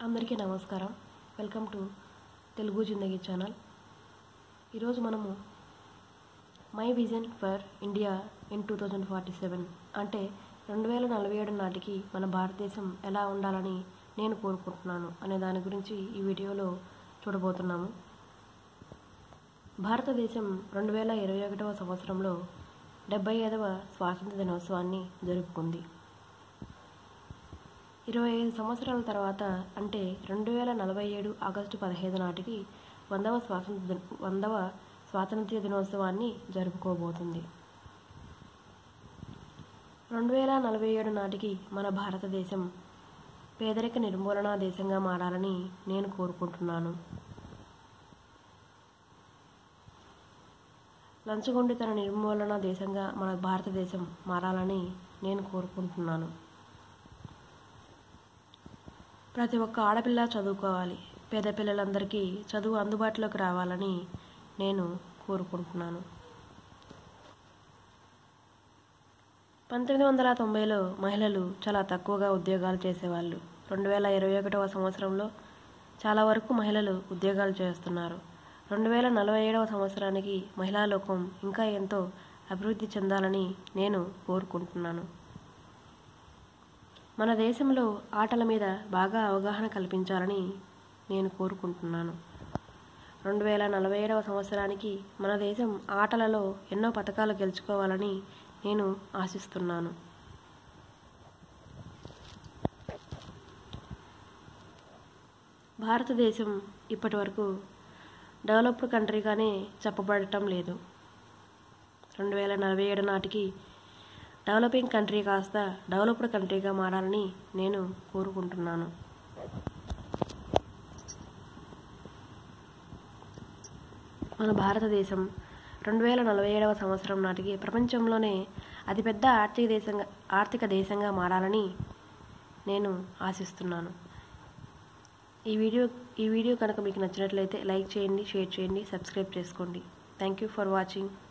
అందరికీ నమస్కారం welcome to Telugu జిందగీ ఛానల్ ఈరోజు మనము my vision for India in two thousand forty seven అంటే రెండు వేల నలభై ఏడు నాటికి మన భారతదేశం ఎలా ఉండాలని నేను కోరుకుంటున్నాను అనే దాని గురించి ఈ వీడియోలో చూడబోతున్నాము భారతదేశం రెండు వేల ఇరవై ఒకటవ సంవత్సరంలో డెబ్బై ఐదవ స్వాతంత్ర దినోత్సవాన్ని జరుపుకుంది ఇరవై ఐదు సంవత్సరాల తర్వాత అంటే రెండు వేల నలభై ఏడు ఆగస్టు పదహైదు నాటికి వందవ స్వాతంత్ర దిన- వందవ స్వాతంత్ర్య దినోత్సవాన్ని జరుపుకోబోతుంది రెండు వేల నలభై ఏడు నాటికి మన భారతదేశం పేదరిక నిర్మూలనా దేశంగా మారాలని నేను కోరుకుంటున్నాను లంచగొండితన నిర్మూలన దేశంగా మన భారతదేశం మారాలని నేను కోరుకుంటున్నాను ప్రతి ఒక్క ఆడపిల్ల చదువుకోవాలి పేద పిల్లలందరికీ చదువు అందుబాటులోకి రావాలని నేను కోరుకుంటున్నాను పంతొమ్మిది వందల తొంభైలో మహిళలు చాలా తక్కువగా ఉద్యోగాలు చేసేవాళ్ళు రెండు వేల ఇరవై ఒకటవ సంవత్సరంలో చాలా వరకు మహిళలు ఉద్యోగాలు చేస్తున్నారు రెండు వేల నలభై ఏడవ సంవత్సరానికి మహిళా లోకం ఇంకా ఎంతో అభివృద్ధి చెందాలని నేను కోరుకుంటున్నాను మన దేశంలో ఆటల మీద బాగా అవగాహన కల్పించాలని నేను కోరుకుంటున్నాను రెండు వేల నలభై ఏడవ సంవత్సరానికి మన దేశం ఆటలలో ఎన్నో పథకాలు గెలుచుకోవాలని నేను ఆశిస్తున్నాను భారతదేశం ఇప్పటి వరకు డెవలప్డ్ కంట్రీగానే చెప్పబడటం లేదు రెండు వేల నలభై ఏడు నాటికి డెవలపింగ్ కంట్రీ కాస్త డెవలప్డ్ కంట్రీగా మారాలని నేను కోరుకుంటున్నాను మన భారతదేశం రెండు వేల నలభై ఏడవ సంవత్సరం నాటికి ప్రపంచంలోనే అతిపెద్ద ఆర్థిక దేశంగా ఆర్థిక దేశంగా మారాలని నేను ఆశిస్తున్నాను ఈ వీడియో ఈ వీడియో కనుక మీకు నచ్చినట్లయితే లైక్ చేయండి షేర్ చేయండి సబ్స్క్రైబ్ చేసుకోండి థ్యాంక్ యూ ఫర్ వాచింగ్